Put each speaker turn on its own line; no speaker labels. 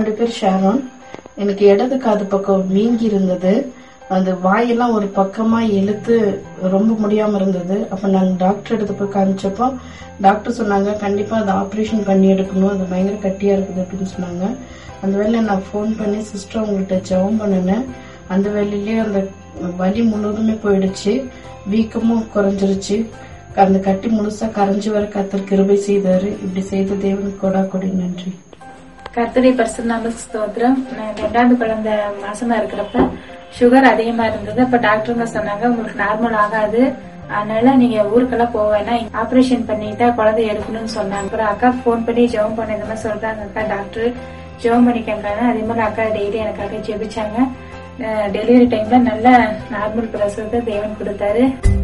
என்னுடைய பேர் ஷாரோன் எனக்கு இடது காது பக்கம் வீங்கி இருந்தது அந்த வாயெல்லாம் ஒரு பக்கமா இழுத்து ரொம்ப முடியாம இருந்தது அப்ப நாங்க டாக்டர் எடுத்து போய் காமிச்சப்போ டாக்டர் சொன்னாங்க கண்டிப்பா அதை ஆபரேஷன் பண்ணி எடுக்கணும் அது பயங்கர கட்டியா இருக்குது அப்படின்னு சொன்னாங்க அந்த வேலையில நான் ஃபோன் பண்ணி சிஸ்டர் உங்கள்கிட்ட ஜெபம் பண்ணினேன் அந்த வேலையிலேயே அந்த வலி முழுவதுமே போயிடுச்சு வீக்கமும் குறைஞ்சிருச்சு அந்த கட்டி முழுசா கரைஞ்சு வர கத்தர் கிருபை செய்தாரு இப்படி செய்த தேவனுக்கு கொடா கொடி நன்றி
கர்த்தரை பரிசுநாம ஸ்தோத்திரம் நான் ரெண்டாவது குழந்தை மாசமா இருக்கிறப்ப சுகர் அதிகமா இருந்தது அப்ப டாக்டருங்க சொன்னாங்க உங்களுக்கு நார்மல் ஆகாது அதனால நீங்க ஊருக்கெல்லாம் போக வேணாம் ஆபரேஷன் பண்ணிட்டா குழந்தை எடுக்கணும்னு சொன்னாங்க அப்புறம் அக்கா போன் பண்ணி ஜெபம் பண்ண இந்த மாதிரி சொல்றாங்க அக்கா டாக்டர் ஜெபம் பண்ணிக்கங்க அதே மாதிரி அக்கா டெய்லி எனக்காக ஜெபிச்சாங்க டெலிவரி டைம்ல நல்ல நார்மல் பிரசவத்தை தேவன் கொடுத்தாரு